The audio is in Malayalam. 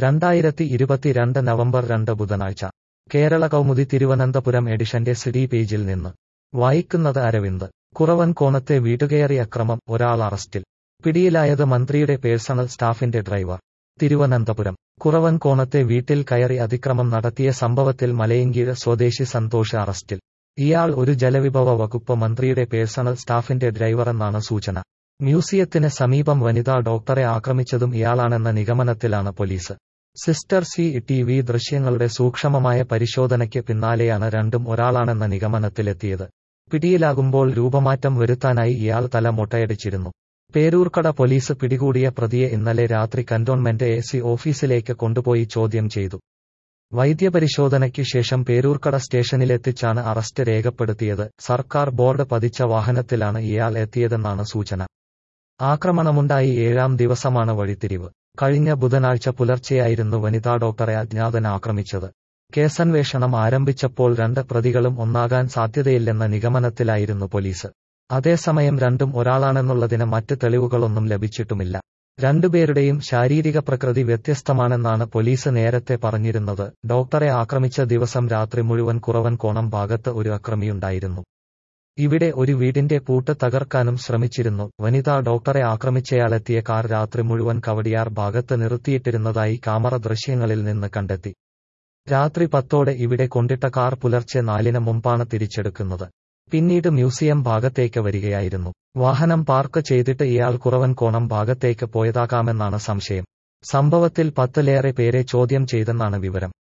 രണ്ടായിരത്തി ഇരുപത്തിരണ്ട് നവംബർ രണ്ട് ബുധനാഴ്ച കേരള കൗമുദി തിരുവനന്തപുരം എഡിഷന്റെ സിഡി പേജിൽ നിന്ന് വായിക്കുന്നത് അരവിന്ദ് കുറവൻകോണത്തെ വീട്ടുകയറി അക്രമം ഒരാൾ അറസ്റ്റിൽ പിടിയിലായത് മന്ത്രിയുടെ പേഴ്സണൽ സ്റ്റാഫിന്റെ ഡ്രൈവർ തിരുവനന്തപുരം കുറവൻകോണത്തെ വീട്ടിൽ കയറി അതിക്രമം നടത്തിയ സംഭവത്തിൽ മലയങ്കീഴ് സ്വദേശി സന്തോഷ് അറസ്റ്റിൽ ഇയാൾ ഒരു ജലവിഭവ വകുപ്പ് മന്ത്രിയുടെ പേഴ്സണൽ സ്റ്റാഫിന്റെ ഡ്രൈവറെന്നാണ് സൂചന മ്യൂസിയത്തിന് സമീപം വനിതാ ഡോക്ടറെ ആക്രമിച്ചതും ഇയാളാണെന്ന നിഗമനത്തിലാണ് പോലീസ് സിസ്റ്റർ സി ടി വി ദൃശ്യങ്ങളുടെ സൂക്ഷ്മമായ പരിശോധനയ്ക്ക് പിന്നാലെയാണ് രണ്ടും ഒരാളാണെന്ന നിഗമനത്തിലെത്തിയത് പിടിയിലാകുമ്പോൾ രൂപമാറ്റം വരുത്താനായി ഇയാൾ തല മൊട്ടയടിച്ചിരുന്നു പേരൂർക്കട പോലീസ് പിടികൂടിയ പ്രതിയെ ഇന്നലെ രാത്രി കന്റോൺമെന്റ് എ സി ഓഫീസിലേക്ക് കൊണ്ടുപോയി ചോദ്യം ചെയ്തു വൈദ്യപരിശോധനയ്ക്കു ശേഷം പേരൂർക്കട സ്റ്റേഷനിലെത്തിച്ചാണ് അറസ്റ്റ് രേഖപ്പെടുത്തിയത് സർക്കാർ ബോർഡ് പതിച്ച വാഹനത്തിലാണ് ഇയാൾ എത്തിയതെന്നാണ് സൂചന ആക്രമണമുണ്ടായി ഏഴാം ദിവസമാണ് വഴിത്തിരിവ് കഴിഞ്ഞ ബുധനാഴ്ച പുലർച്ചെയായിരുന്നു വനിതാ ഡോക്ടറെ അജ്ഞാതൻ ആക്രമിച്ചത് കേസന്വേഷണം ആരംഭിച്ചപ്പോൾ രണ്ട് പ്രതികളും ഒന്നാകാൻ സാധ്യതയില്ലെന്ന നിഗമനത്തിലായിരുന്നു പോലീസ് അതേസമയം രണ്ടും ഒരാളാണെന്നുള്ളതിന് മറ്റ് തെളിവുകളൊന്നും ലഭിച്ചിട്ടുമില്ല രണ്ടുപേരുടെയും ശാരീരിക പ്രകൃതി വ്യത്യസ്തമാണെന്നാണ് പോലീസ് നേരത്തെ പറഞ്ഞിരുന്നത് ഡോക്ടറെ ആക്രമിച്ച ദിവസം രാത്രി മുഴുവൻ കുറവൻ കോണം ഭാഗത്ത് ഒരു അക്രമിയുണ്ടായിരുന്നു ഇവിടെ ഒരു വീടിന്റെ പൂട്ട് തകർക്കാനും ശ്രമിച്ചിരുന്നു വനിതാ ഡോക്ടറെ ആക്രമിച്ചയാളെത്തിയ കാർ രാത്രി മുഴുവൻ കവടിയാർ ഭാഗത്ത് നിർത്തിയിട്ടിരുന്നതായി ക്യാമറ ദൃശ്യങ്ങളിൽ നിന്ന് കണ്ടെത്തി രാത്രി പത്തോടെ ഇവിടെ കൊണ്ടിട്ട കാർ പുലർച്ചെ നാലിന് മുമ്പാണ് തിരിച്ചെടുക്കുന്നത് പിന്നീട് മ്യൂസിയം ഭാഗത്തേക്ക് വരികയായിരുന്നു വാഹനം പാർക്ക് ചെയ്തിട്ട് ഇയാൾ കുറവൻ കോണം ഭാഗത്തേക്ക് പോയതാകാമെന്നാണ് സംശയം സംഭവത്തിൽ പത്തിലേറെ പേരെ ചോദ്യം ചെയ്തെന്നാണ് വിവരം